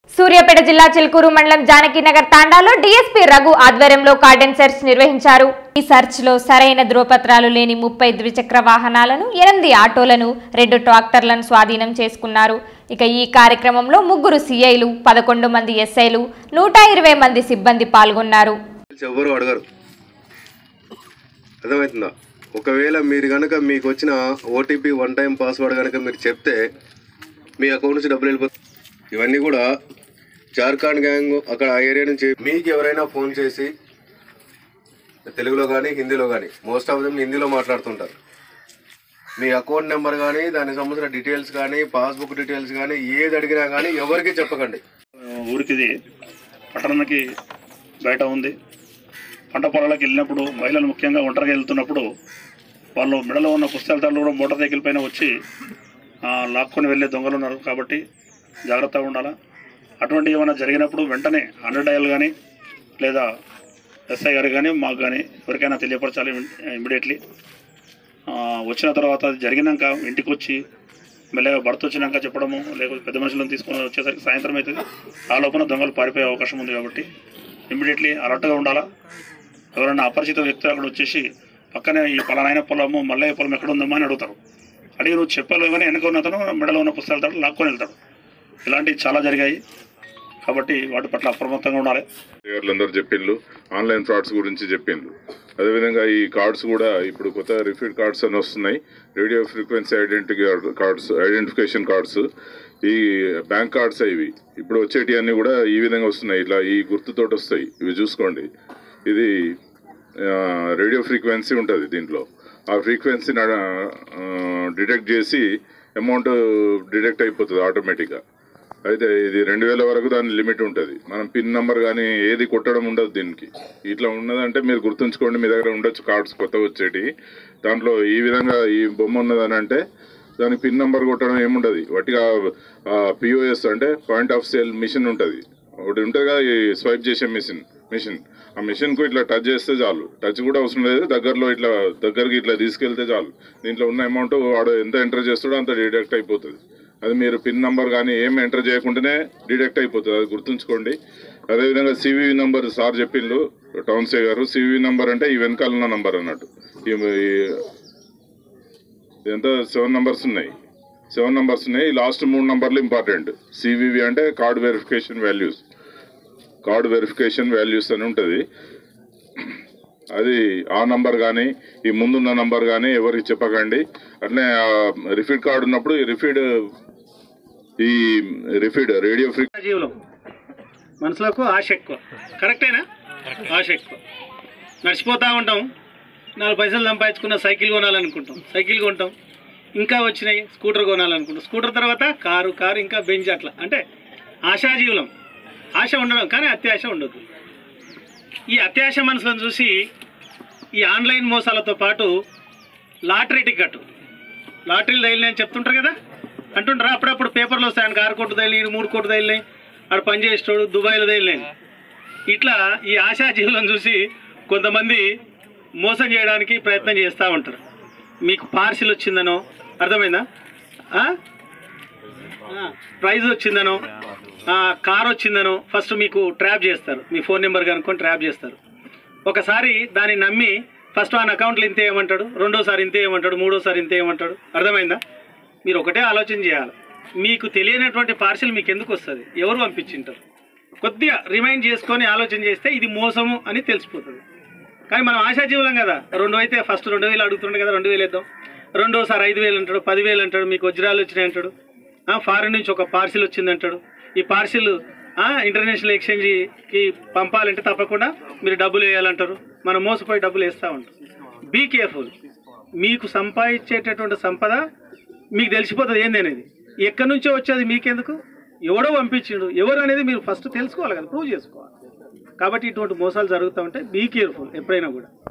సూర్యాపేట జిల్లా చిలుకూరు మండలం జానకీనగర్ తాండాలో డీఎస్పీ రఘు ఆధ్వర్యంలో కార్డెన్ సెర్చ్ నిర్వహించారు ఈ సెర్చ్ లో సరైన ధృవపత్రాలు లేని ముప్పై ద్విచక్ర వాహనాలను ఎనిమిది ఆటోలను రెండు ట్రాక్టర్లను స్వాధీనం చేసుకున్నారు ఇక ఈ కార్యక్రమంలో ముగ్గురు సీఐలు పదకొండు మంది ఎస్ఐలు నూట ఇరవై మంది సిబ్బంది పాల్గొన్నారు తెలిసి ఎవ్వరు అడగరు అర్థమవుతుందా ఒకవేళ మీరు కనుక మీకు వచ్చిన ఓటీపీ వన్ టైం పాస్వర్డ్ కనుక మీరు చెప్తే మీ అకౌంట్ నుంచి డబ్బులు వెళ్ళిపోతాయి ఇవన్నీ కూడా జార్ఖండ్ గ్యాంగ్ అక్కడ ఆ ఏరియా నుంచి మీకు ఎవరైనా ఫోన్ చేసి తెలుగులో కానీ హిందీలో కానీ మోస్ట్ ఆఫ్ దెమ్ హిందీలో మాట్లాడుతుంటారు మీ అకౌంట్ నెంబర్ కానీ దానికి సంబంధించిన డీటెయిల్స్ కానీ పాస్బుక్ డీటెయిల్స్ కానీ ఏది అడిగినా కానీ ఎవరికి చెప్పకండి ఊరికిది పట్టణానికి బయట ఉంది పంట పొలాలకు వెళ్ళినప్పుడు మహిళలు ముఖ్యంగా ఒంటరిగా వెళ్తున్నప్పుడు వాళ్ళు మెడలో ఉన్న పుస్తకాలతో కూడా మోటార్ సైకిల్ పైన వచ్చి ఆ, లాక్కొని వెళ్ళే దొంగలు ఉన్నారు కాబట్టి జాగ్రత్తగా ఉండాలా అటువంటి ఏమైనా జరిగినప్పుడు వెంటనే హండ్రెడ్ డయల్ కానీ లేదా ఎస్ఐ గారు కానీ మాకు కానీ ఎవరికైనా తెలియపరచాలి ఇమీడియట్లీ వచ్చిన తర్వాత అది జరిగినాక ఇంటికి వచ్చి మెల్లగా భర్త వచ్చినాక చెప్పడము లేకపోతే పెద్ద మనుషులను తీసుకొని వచ్చేసరికి సాయంత్రం అవుతుంది ఆ లోపల దొంగలు పారిపోయే అవకాశం ఉంది కాబట్టి ఇమ్మీడియట్లీ అలర్ట్గా ఉండాలా ఎవరైనా అపరిచిత వ్యక్తులు అక్కడ వచ్చేసి పక్కనే ఈ పలానాయన పొలము మల్లయ్య పొలం ఎక్కడ ఉందమ్మా అని అడుగుతారు అడిగి నువ్వు చెప్పాలి కానీ వెనక ఉన్న అతను మెడలో ఉన్న పుస్తకాలతో లాక్కొని వెళ్తాడు ఇలాంటివి చాలా జరిగాయి కాబట్టి వాటి పట్ల అప్రమత్తంగా ఉండాలి అందరూ చెప్పిండ్రు ఆన్లైన్ ఫ్రాడ్స్ గురించి చెప్పిండ్రు అదేవిధంగా ఈ కార్డ్స్ కూడా ఇప్పుడు కొత్త రిఫీడ్ కార్డ్స్ అని వస్తున్నాయి radio frequency identity cards identification cards ఈ బ్యాంక్ కార్డ్స్ ఇవి ఇప్పుడు వచ్చేటి అన్ని కూడా ఈ విధంగా వస్తున్నాయి ఇట్లా ఈ గుర్తుతోటి వస్తాయి ఇవి చూసుకోండి ఇది రేడియో ఫ్రీక్వెన్సీ ఉంటుంది దీంట్లో ఆ ఫ్రీక్వెన్సీ డిటెక్ట్ చేసి అమౌంట్ డిడెక్ట్ అయిపోతుంది ఆటోమేటిక్గా అయితే ఇది రెండు వేల వరకు దాని లిమిట్ ఉంటుంది మనం పిన్ నెంబర్ కానీ ఏది కొట్టడం ఉండదు దీనికి ఇట్లా ఉన్నదంటే మీరు గుర్తుంచుకోండి మీ దగ్గర ఉండొచ్చు కార్డ్స్ కొత్తగా వచ్చేటి దాంట్లో ఈ విధంగా ఈ బొమ్మ ఉన్నదని అంటే దానికి పిన్ నెంబర్ కొట్టడం ఏముండదు వాటిగా పిఓఎస్ అంటే పాయింట్ ఆఫ్ సేల్ మిషన్ ఉంటుంది ఒకటి ఉంటుంది కదా ఈ స్వైప్ చేసే మిషన్ మిషన్ ఆ మిషన్కు ఇట్లా టచ్ చేస్తే చాలు టచ్ కూడా అవసరం లేదు దగ్గరలో ఇట్లా దగ్గరికి ఇట్లా తీసుకెళ్తే చాలు దీంట్లో ఉన్న అమౌంట్ వాడు ఎంత ఎంటర్ చేస్తాడో అంత డిడక్ట్ అయిపోతుంది అది మీరు పిన్ నంబర్ కానీ ఏం ఎంటర్ చేయకుండానే డిడక్ట్ అయిపోతుంది అది గుర్తుంచుకోండి అదేవిధంగా సివివి నంబర్ సార్ చెప్పిండ్రు టౌన్ సే గారు సివివి నంబర్ అంటే ఈ వెనకాల ఉన్న నంబర్ అన్నట్టు ఈ- ఈ- ఎంత సెవెన్ నంబర్స్ ఉన్నాయి సెవెన్ నంబర్స్ ఉన్నాయి ఈ లాస్ట్ మూడు నంబర్లు ఇంపార్టెంట్ సివివి అంటే card verification values card verification values అని ఉంటుంది అది ఆ నంబర్ కానీ ఈ ముందున్న నంబర్ కానీ ఎవరికి చెప్పకండి అట్లనే రిఫీడ్ కార్డు ఉన్నప్పుడు ఈ రిఫీడ్ ఈ రిఫీడ్ రేడియో ఫ్రీ జీవులం మనుషులకు ఆశ ఎక్కువ కరెక్టేనా ఆశ ఎక్కువ నడిచిపోతూ ఉంటాం నాలుగు పైసలు సంపాదించుకున్న సైకిల్ కొనాలనుకుంటాం సైకిల్ కొంటాం ఇంకా వచ్చినాయి స్కూటర్ కొనాలనుకుంటాం స్కూటర్ తర్వాత కారు కారు ఇంకా బెంచ్ అట్లా అంటే ఆశాజీవులం ఆశ ఉండడం కానీ అత్యాశ ఉండదు ఈ అత్యాశ మనసులను చూసి ఈ ఆన్లైన్ మోసాలతో పాటు లాటరీ టికెట్ లాటరీలు తగిలినాయని చెప్తుంటారు కదా అంటుంటారా అప్పుడప్పుడు పేపర్లో వస్తాయి ఆయనకు ఆరు కోట్లు తగిలి మూడు కోట్లు తగిలినాయి ఆడు పని చేసేటోడు దుబాయ్లో తగిలినాయి ఇట్లా ఈ ఆశాజీవులను చూసి కొంతమంది మోసం చేయడానికి ప్రయత్నం చేస్తూ ఉంటారు మీకు పార్సిల్ వచ్చిందనో అర్థమైందా ఆ? ఆ, ప్రైజ్ వచ్చిందనో ఆ, కార్ వచ్చిందనో ఫస్ట్ మీకు ట్రాప్ చేస్తారు మీ ఫోన్ నెంబర్ కనుక్కొని ట్రాప్ చేస్తారు ఒకసారి దాన్ని నమ్మి ఫస్ట్ ఆయన అకౌంట్లో ఇంతే ఏమంటాడు రెండోసారి ఇంతే ఏమంటాడు మూడోసారి ఇంతే ఏమంటాడు అర్థమైందా మీరు ఒకటే ఆలోచన చేయాలి మీకు తెలియనటువంటి పార్సిల్ మీకు ఎందుకు వస్తుంది ఎవరు పంపించింటారు కొద్దిగా రిమైండ్ చేసుకొని ఆలోచన చేస్తే ఇది మోసము అని తెలిసిపోతుంది కానీ మనం ఆశాజీవులం కదా రెండు అయితే ఫస్ట్ రెండు వేలు అడుగుతుండే కదా రెండు వేలు వేద్దాం రెండోసారి ఐదు వేలు అంటాడు పదివేలు అంటాడు మీకు వజ్రాలు వచ్చినాయి అంటాడు ఆ, ఫారిన్ నుంచి ఒక పార్సిల్ వచ్చింది అంటాడు ఈ పార్సిల్ ఇంటర్నేషనల్ ఎక్స్చేంజ్కి పంపాలంటే తప్పకుండా మీరు డబ్బులు వేయాలంటారు మనం మోసపోయి డబ్బులు వేస్తూ ఉంటాం బీ కేర్ఫుల్ మీకు సంపాదించేటటువంటి సంపద మీకు తెలిసిపోతుంది ఏంది అనేది ఎక్కడి నుంచో వచ్చేది మీకెందుకు ఎవడో పంపించిండు ఎవరు అనేది మీరు ఫస్ట్ తెలుసుకోవాలి కదా ప్రూవ్ చేసుకోవాలి కాబట్టి ఇటువంటి మోసాలు జరుగుతూ ఉంటాయి బీ కేర్ఫుల్ ఎప్పుడైనా కూడా